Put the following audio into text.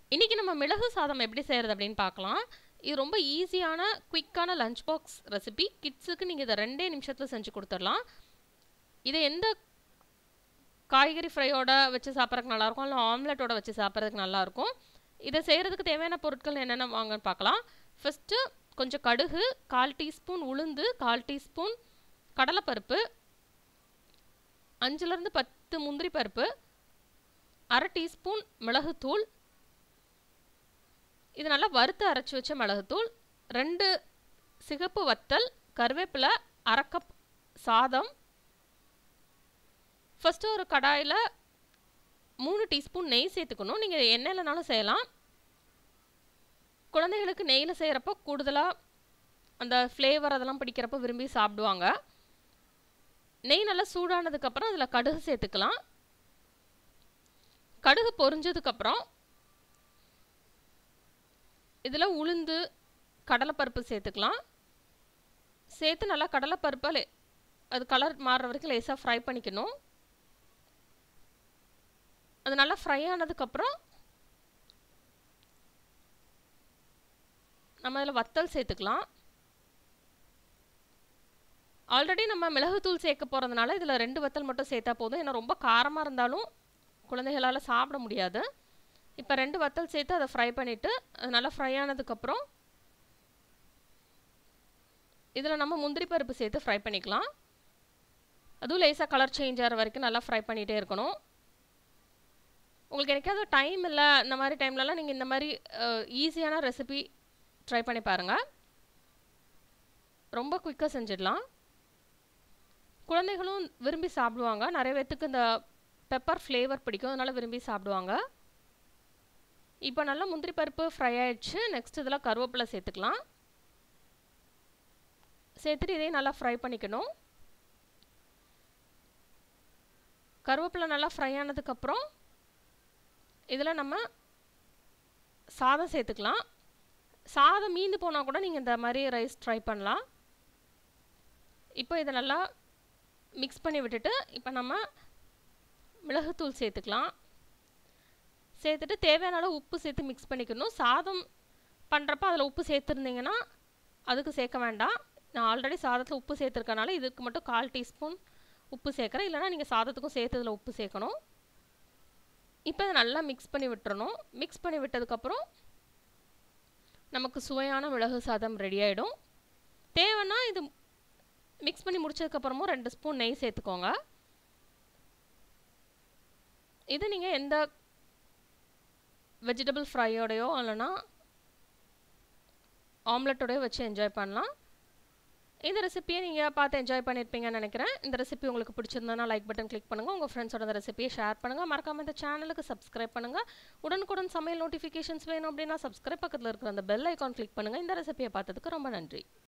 இன்றைக்கி நம்ம மிளகு சாதம் எப்படி செய்கிறது அப்படின்னு பார்க்கலாம் இது ரொம்ப ஈஸியான குயிக்கான லஞ்ச் பாக்ஸ் ரெசிபி கிட்ஸுக்கு நீங்கள் இதை ரெண்டே நிமிஷத்தில் செஞ்சு கொடுத்துடலாம் இதை எந்த காய்கறி ஃப்ரையோட வச்சு சாப்பிட்றதுக்கு நல்லாயிருக்கும் இல்லை ஆம்லெட்டோட வச்சு சாப்பிட்றதுக்கு நல்லாயிருக்கும் இதை செய்கிறதுக்கு தேவையான பொருட்கள் என்னென்ன வாங்கன்னு பார்க்கலாம் ஃபஸ்ட்டு கொஞ்சம் கடுகு கால் டீஸ்பூன் உளுந்து கால் டீஸ்பூன் கடலைப்பருப்பு அஞ்சுலேருந்து பத்து முந்திரி பருப்பு அரை டீஸ்பூன் மிளகுத்தூள் இது நல்லா வறுத்து அரைச்சி வச்ச மிளகுத்தூள் ரெண்டு சிகப்பு வத்தல் கருவேப்பிலை அரை கப் சாதம் ஃபஸ்ட்டு ஒரு கடாயில் மூணு டீஸ்பூன் நெய் சேர்த்துக்கணும் நீங்கள் எண்ணெயிலனாலும் செய்யலாம் குழந்தைகளுக்கு நெய்யில் செய்கிறப்போ கூடுதலாக அந்த ஃப்ளேவர் அதெல்லாம் பிடிக்கிறப்ப விரும்பி சாப்பிடுவாங்க நெய் நல்லா சூடானதுக்கப்புறம் அதில் கடுகு சேர்த்துக்கலாம் கடுகு பொரிஞ்சதுக்கப்புறம் இதில் உளுந்து கடலைப்பருப்பு சேர்த்துக்கலாம் சேர்த்து நல்லா கடலைப்பருப்பை அது கலர் மாறுற வரைக்கும் லேசாக ஃப்ரை பண்ணிக்கணும் அது நல்லா ஃப்ரை ஆனதுக்கப்புறம் நம்ம அதில் வத்தல் சேர்த்துக்கலாம் ஆல்ரெடி நம்ம மிளகுத்தூள் சேர்க்க போகிறதுனால இதில் ரெண்டு வத்தல் மட்டும் சேர்த்தா போதும் ஏன்னா ரொம்ப காரமாக இருந்தாலும் குழந்தைகளால் சாப்பிட முடியாது இப்போ ரெண்டு வத்தல் சேர்த்து அதை ஃப்ரை பண்ணிவிட்டு அது நல்லா ஃப்ரை ஆனதுக்கப்புறம் இதில் நம்ம முந்திரி பருப்பு சேர்த்து ஃப்ரை பண்ணிக்கலாம் அதுவும் லேசாக கலர் சேஞ்ச் ஆகிற வரைக்கும் நல்லா ஃப்ரை பண்ணிகிட்டே இருக்கணும் உங்களுக்கு எனக்காவது டைம் இல்லை இந்த மாதிரி டைம்லலாம் நீங்கள் இந்த மாதிரி ஈஸியான ரெசிபி ட்ரை பண்ணி பாருங்கள் ரொம்ப குயிக்காக செஞ்சிடலாம் குழந்தைகளும் விரும்பி சாப்பிடுவாங்க நிறைய பேர்த்துக்கு இந்த பெப்பர் ஃப்ளேவர் பிடிக்கும் அதனால் விரும்பி சாப்பிடுவாங்க இப்போ நல்லா முந்திரி பருப்பு ஃப்ரை ஆயிடுச்சு நெக்ஸ்ட் இதில் கருவேப்பிலை சேர்த்துக்கலாம் சேர்த்துட்டு இதையும் நல்லா ஃப்ரை பண்ணிக்கணும் கருவேப்பிலை நல்லா ஃப்ரை ஆனதுக்கப்புறம் இதில் நம்ம சாதம் சேர்த்துக்கலாம் சாதம் மீந்து போனால் கூட நீங்கள் இந்த மாதிரி ரைஸ் ட்ரை பண்ணலாம் இப்போ இதை நல்லா மிக்ஸ் பண்ணி விட்டுட்டு இப்போ நம்ம மிளகுத்தூள் சேர்த்துக்கலாம் சேர்த்துட்டு தேவையான அளவு உப்பு சேர்த்து மிக்ஸ் பண்ணிக்கணும் சாதம் பண்ணுறப்ப அதில் உப்பு சேர்த்துருந்தீங்கன்னா அதுக்கு சேர்க்க வேண்டாம் நான் ஆல்ரெடி சாதத்தில் உப்பு சேர்த்துருக்கனால இதுக்கு மட்டும் கால் டீஸ்பூன் உப்பு சேர்க்குறேன் இல்லைனா நீங்கள் சாதத்துக்கும் சேர்த்து இதில் உப்பு சேர்க்கணும் இப்போ இதை நல்லா மிக்ஸ் பண்ணி விட்டுறணும் மிக்ஸ் பண்ணி விட்டதுக்கப்புறம் நமக்கு சுவையான மிளகு சாதம் ரெடி ஆகிடும் தேவைன்னா இது மிக்ஸ் பண்ணி முடிச்சதுக்கப்புறமும் ரெண்டு ஸ்பூன் நெய் சேர்த்துக்கோங்க இது நீங்கள் எந்த வெஜிடபிள் ஃப்ரையோடையோ இல்லைனா ஆம்லெட்டோடையோ வச்சு என்ஜாய் பண்ணலாம் இந்த ரெசிப்பியை நீங்கள் பார்த்து என்ஜாய் பண்ணியிருப்பீங்கன்னு நினைக்கிறேன் இந்த ரெசிபி உங்களுக்கு பிடிச்சிருந்தனா லைக் பட்டன் கிளிக் பண்ணுங்கள் உங்கள் ஃப்ரெண்ட்ஸோட இந்த ரெசிபியை ஷேர் பண்ணுங்கள் மறக்காமல் இந்த சேனலுக்கு சப்ஸ்கிரைப் பண்ணுங்கள் உடனுக்குடன் சமையல் நோட்டிஃபிகேஷன்ஸ் வேணும் அப்படின்னா சப்ஸ்கிரைப் பக்கத்தில் இருக்கிற அந்த பெல் ஐக்கான் கிளிக் பண்ணுங்கள் இந்த ரெசிபியை பார்த்ததுக்கு ரொம்ப நன்றி